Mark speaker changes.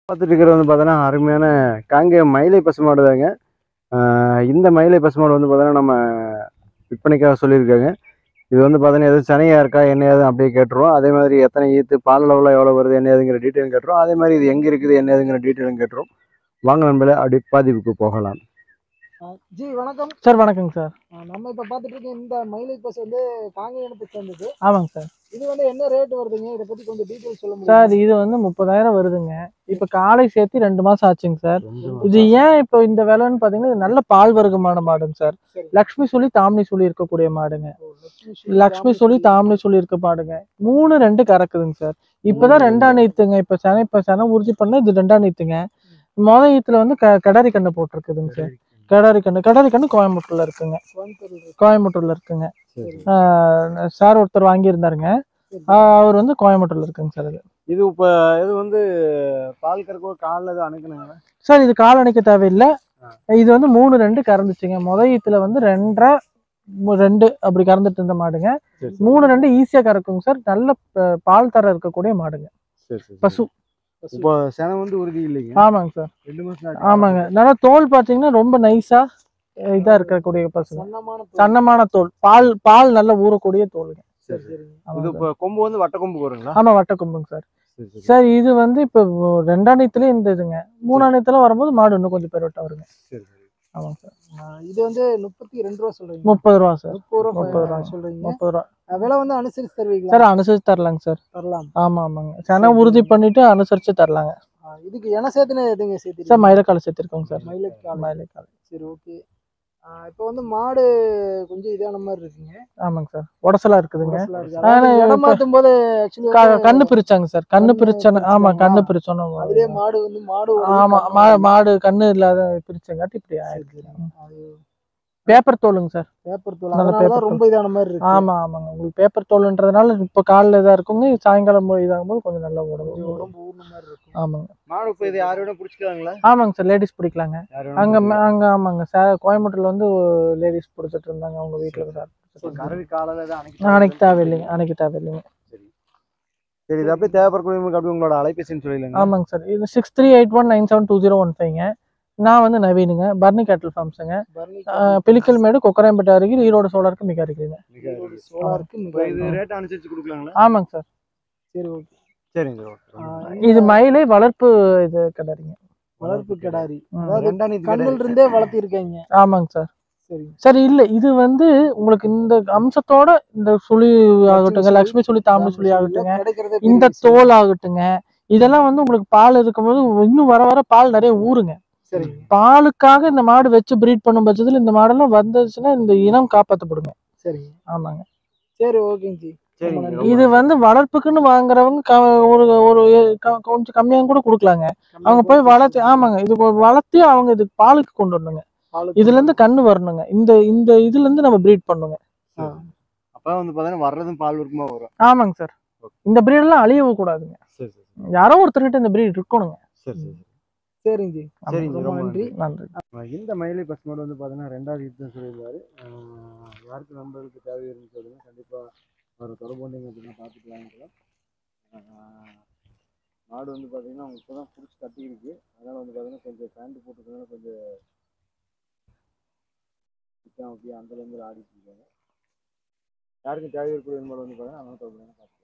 Speaker 1: பார்த்துட்டு இருக்கிறது வந்து பார்த்தோன்னா அருமையான காங்கேயம் மயிலை பசுமாடு தாங்க ஆஹ் இந்த மயிலை பசுமாடு வந்து பார்த்தோன்னா நம்ம விற்பனைக்காக சொல்லியிருக்காங்க இது வந்து பார்த்தோன்னா எதுவும் சனையாக இருக்கா என்ன ஏதும் அப்படியே கேட்டுருவோம் அதே மாதிரி எத்தனை ஈத்து பால் அளவில் எவ்வளோ வருது என்ன ஏதுங்கிற டீட்டெயில் கேட்டுருவோம் அதே மாதிரி இது எங்கே இருக்குது என்ன ஏதுங்கிற டீட்டெயிலும் கேட்டுருவோம் வாங்க நண்பர்களே அப்படி பதிவுக்கு போகலாம்
Speaker 2: ஆ, ஜி வணக்கம்
Speaker 3: சார் வணக்கங்க சார்
Speaker 2: ஆ, நம்ம இப்போ பார்த்துட்டு இருக்க இந்த மயிலை பஸ் வந்து காங்கேய இனத்தை சேர்ந்தது
Speaker 3: ஆமாங்க சார்
Speaker 2: இது வந்து என்ன ரேட் வருதுங்க இதை பத்தி கொஞ்சம் டீட்டெயில் சொல்ல
Speaker 3: சார்
Speaker 2: முடியும்
Speaker 3: இது வந்து முப்பதாயிரம் வருதுங்க இப்போ காலை சேர்த்து ரெண்டு மாசம் ஆச்சுங்க சார் இது ஏன் இப்போ இந்த விலைன்னு பார்த்தீங்கன்னா இது நல்ல பால் வர்க்கமான மாடுங்க சார்
Speaker 2: சரி.
Speaker 3: லக்ஷ்மி சொல்லி தாமினி சொல்லி இருக்கக்கூடிய மாடுங்க லக்ஷ்மி சொல்லி தாமினி சொல்லி இருக்க மாடுங்க மூணு ரெண்டு கறக்குதுங்க சார் இப்பதான் ரெண்டாம் நீத்துங்க இப்போ சென இப்போ சென உறுதி பண்ண இது ரெண்டாம் நீத்துங்க மொத ஈத்துல வந்து க கடரி கண்ணு போட்டிருக்குதுங்க சார் கடரி கண்ணு கடரி கண்ணு கோயம்புத்தூர்ல இருக்குங்க
Speaker 2: கோயம்புத்தூர்ல இருக்கு.
Speaker 3: கோயம்புத்தூர்ல இருக்குங்க
Speaker 1: சரி.
Speaker 3: ஆஹ் சார் ஒருத்தர் வாங்கியிருந்தாருங்க
Speaker 2: சரி.
Speaker 3: ஆஹ் அவர் வந்து கோயம்புத்தூர்ல இருக்குங்க சார் அது
Speaker 1: இது இப்போ இது வந்து பால் கறக்கோ காலில் எதுவும் அணுக்குனாங்க
Speaker 3: சார் இது கால் அணைக்க தேவையில்லை
Speaker 1: ஆ.
Speaker 3: இது வந்து மூணு ரெண்டு கறந்துச்சுங்க முத ஈத்துல வந்து ரெண்டரை மு- ரெண்டு அப்படி கறந்துட்டு இருந்த மாடுங்க
Speaker 1: சரி,
Speaker 3: மூணு ரெண்டு ஈஸியா கறக்குங்க சார் நல்ல ப- பால் தர இருக்கக்கூடிய மாடுங்க
Speaker 1: சரி சரி
Speaker 3: பசு
Speaker 1: இப்போ செனை வந்து உறுதி இல்லைங்க
Speaker 3: ஆமாங்க சார்
Speaker 1: ரெண்டு மாசம்
Speaker 3: ஆமாங்க நல்லா தோல் பாத்தீங்கன்னா ரொம்ப நைஸா இதா இருக்கக்கூடிய பசுங்க
Speaker 2: சன்னமான தோல்.
Speaker 3: சன்னமான தோல் பால் பால் நல்லா ஊறக்கூடிய தோலுங்க
Speaker 2: சரி சரிங்க
Speaker 1: இது
Speaker 3: ஆமாங்க சார்.
Speaker 1: இப்போ கொம்பு வந்து வட்ட கொம்பு வருங்களா
Speaker 3: ஆமா வட்ட கொம்புங்க சார்
Speaker 1: சரி சரி
Speaker 3: சார் இது வந்து இப்போ ரெண்டாம் நீத்துல இந்த இதுங்க மூணாம் நீத்துல வரும்போது மாடு இன்னும் கொஞ்சம் பெருவட்டா வருங்க
Speaker 1: சரி சரி
Speaker 3: ஆமாங்க சார்
Speaker 2: ஆ, இது வந்து முப்பத்தி ரெண்டு ரூபா சொல்றீங்க
Speaker 3: முப்பது ரூபா சார்
Speaker 2: முப்பது ரூபா
Speaker 3: முப்பது ரூபா.
Speaker 2: சொல்றீங்க
Speaker 3: முப்பது ரூபா
Speaker 2: ஆ, விலை வந்து அனுசரிச்சு தருவீங்களா
Speaker 3: சார் அனுசரிச்சு தரலாங்க சார்
Speaker 2: தரலாம்
Speaker 3: ஆமா ஆமாங்க சென உறுதி பண்ணிட்டு அனுசரிச்சு தரலாங்க
Speaker 2: ஆ, இதுக்கு என சேர்த்துன எதுங்க
Speaker 3: சார்
Speaker 2: சேர்த்து
Speaker 3: மயிலக்கால சேர்த்திருக்கோங்க சார்
Speaker 2: மயிலக்கால்
Speaker 3: மயிலக்கால
Speaker 2: சரி ஓகே இப்போ வந்து மாடு கொஞ்சம் இதான மாதிரி இருக்குங்க
Speaker 3: ஆமாங்க சார் உடசலா இருக்குதுங்க
Speaker 2: உரசலா இருக்கு.
Speaker 3: ஆனா
Speaker 2: அதாவது இடம்
Speaker 3: இப்ப-
Speaker 2: மாத்தும் போது actually
Speaker 3: க-
Speaker 2: வந்து
Speaker 3: கண்ணு பிரிச்சாங்க சார் கண்ணு
Speaker 2: கண்ணு
Speaker 3: பிரிச்சன ஆமா
Speaker 2: பிரிச்சாங்களா?
Speaker 3: கண்ணு பிரிச்சோன்னு
Speaker 2: அதுலயே மாடு வந்து மாடு ஒரு
Speaker 3: ஆமா
Speaker 2: கண்ணு
Speaker 3: மா-
Speaker 2: வந்து
Speaker 3: மாடு கண்ணு இல்லாத பிரிச்சங்காட்டி இப்படி
Speaker 2: சரி,
Speaker 3: ஆயிருக்கு
Speaker 2: சரி. அது
Speaker 3: பேப்பர் தோலுங்க சார்
Speaker 2: பேப்பர் தூள்
Speaker 3: நல்ல
Speaker 2: அதனால
Speaker 3: paper
Speaker 2: தான் ரொம்ப இதான மாதிரி இருக்கு
Speaker 3: ஆமா ஆமாங்க உங்களுக்கு பேப்பர் தோல்ன்றதுனால இப்ப காலில் இதா இருக்குங்க சாயங்காலம் போய் இதாகும் போது கொஞ்சம் நல்லா
Speaker 2: கொஞ்சம்
Speaker 3: உடம்பு
Speaker 2: உடம்பு ஊர்ன மாதிரி இருக்கும்
Speaker 3: ஆமாங்க
Speaker 1: மாடு இப்போ இது யாரை விட பிடிச்சிக்கலாங்களா
Speaker 3: ஆமாங்க சார் லேடிஸ் பிடிக்கலாங்க
Speaker 1: யாரை
Speaker 3: அங்க ம- அங்க ஆமாங்க சார் கோயம்புத்தூர்ல வந்து லேடிஸ் பிடிச்சிட்டு இருந்தாங்க அவங்க வீட்டுல சார்
Speaker 1: கறவை காலில் தான் அணைக்க
Speaker 3: அன்னைக்கு தேவையில்லைங்க அன்னைக்கு தேவையில்லைங்க
Speaker 1: சரி இது அப்படியே தேவைப்படக்கூடியவங்களுக்கு அப்படியே உங்களோட அலைபேசின்னு சொல்லிடலாங்க
Speaker 3: ஆமாங்க சார் இது six three eight one nine seven two zero one ஃபைவ்ங்க நான் வந்து நவீனுங்க பர்னி கேட்டல் ஃபார்ம்ஸுங்க
Speaker 2: பர்னி
Speaker 3: பிலிக்கல் மேடு கொக்கராம்பேட்டை அருகில் ஈரோடு சோழருக்கு மிக இருக்குங்க
Speaker 2: சோலாருக்கு
Speaker 1: இப்போ இது ரேட் அனுசரிச்சு கொடுக்கலாங்களா
Speaker 3: ஆமாங்க சார்
Speaker 2: சரி ஓகே
Speaker 1: சரிங்க ஓகே
Speaker 3: இது மயிலை வளர்ப்பு இது கிடையாதுங்க
Speaker 2: வளர்ப்பு கிடாரி
Speaker 3: ம்.
Speaker 2: அதாவது
Speaker 1: ரெண்டாம் நீதி
Speaker 2: கண்ணுல இருந்தே வளர்த்திருக்காங்க
Speaker 3: ஆமாங்க சார்
Speaker 2: சரி
Speaker 3: சார் இல்ல இது வந்து உங்களுக்கு இந்த அம்சத்தோட இந்த சுழி ஆகட்டுங்க
Speaker 2: சுழி,
Speaker 3: லக்ஷ்மி சுழி தாமரை சுழி ஆகட்டுங்க
Speaker 2: கிடைக்கிறதே
Speaker 3: இந்த
Speaker 2: பெரிய விஷயம்.
Speaker 3: தோல் ஆகட்டுங்க இதெல்லாம் வந்து உங்களுக்கு பால் இருக்கும்போது இன்னும் வர வர பால் நிறைய ஊறுங்க
Speaker 2: சரிங்க
Speaker 3: பாலுக்காக இந்த மாடு வச்சு பிரீட் பண்ணும் பட்சத்துல இந்த மாடெல்லாம் வந்துச்சுன்னா இந்த இனம் காப்பாற்றப்படுங்க
Speaker 2: சரிங்க
Speaker 3: ஆமாங்க
Speaker 2: சரி ஓகேங்க ஜி
Speaker 1: சரிங்க
Speaker 2: ரொம்ப
Speaker 1: ரொம்ப
Speaker 3: இது வந்து வளர்ப்புக்குன்னு வாங்குறவங்க க- ஒரு ஒரு க- கொஞ்சம் கம்மியாக கூட கொடுக்கலாங்க அவங்க போய் வளர்த்து ஆமாங்க இது கொ- வளர்த்து அவங்க இதுக்கு பாலுக்கு கொண்டு வரணுங்க
Speaker 2: பாலுக்கு
Speaker 3: இதுல இருந்து கண்ணு வரணுங்க இந்த இந்த இதுல இருந்து நம்ம பிரீட் பண்ணுங்க
Speaker 2: ஆ.
Speaker 1: அப்போ வந்து பார்த்தீங்கன்னா வர்றதும் பால் இருக்குமா வரும்
Speaker 3: ஆமாங்க சார் இந்த breed எல்லாம் அழியவே கூடாதுங்க
Speaker 1: சரி சரி
Speaker 3: யாரோ ஒருத்தர்கிட்ட இந்த பிரீட் இருக்கணுங்க
Speaker 1: சரி சரி
Speaker 2: சரிங்க ஜி
Speaker 1: சரிங்க
Speaker 2: ரொம்ப
Speaker 1: ரொம்ப
Speaker 2: நன்றி
Speaker 1: நன்றி
Speaker 3: நன்றி
Speaker 1: இந்த மயிலை பஸ் மாடு வந்து பார்த்தீங்கன்னா ரெண்டாவது யுத்தம் சொல்லியிருந்தாரு ஆஹ் யாருக்கு நண்பர்களுக்கு தேவை இருந்து சொல்லுங்க கண்டிப்பாக ஒரு தொடர்பு கொண்டீங்க அப்படின்னா பார்த்துட்டு வாங்கிக்கலாம் ஆஹ் மாடு வந்து பார்த்தீங்கன்னா அவங்க இப்போ தான் பிடிச்சி கட்டியிருக்கு அதனால் வந்து பார்த்தீங்கன்னா கொஞ்சம் பேண்ட் போட்டுக்கிறதுனால கொஞ்சம் சிக்கம் அப்படியே அந்தலேருந்து ஆடிட்டு இருக்காங்க யாருக்கும் தேவை இருக்கக்கூடிய மாடு வந்து பார்த்தீங்கன்னா அதனால தொடர்பு கொண்டு பார்த்துக்கலாம்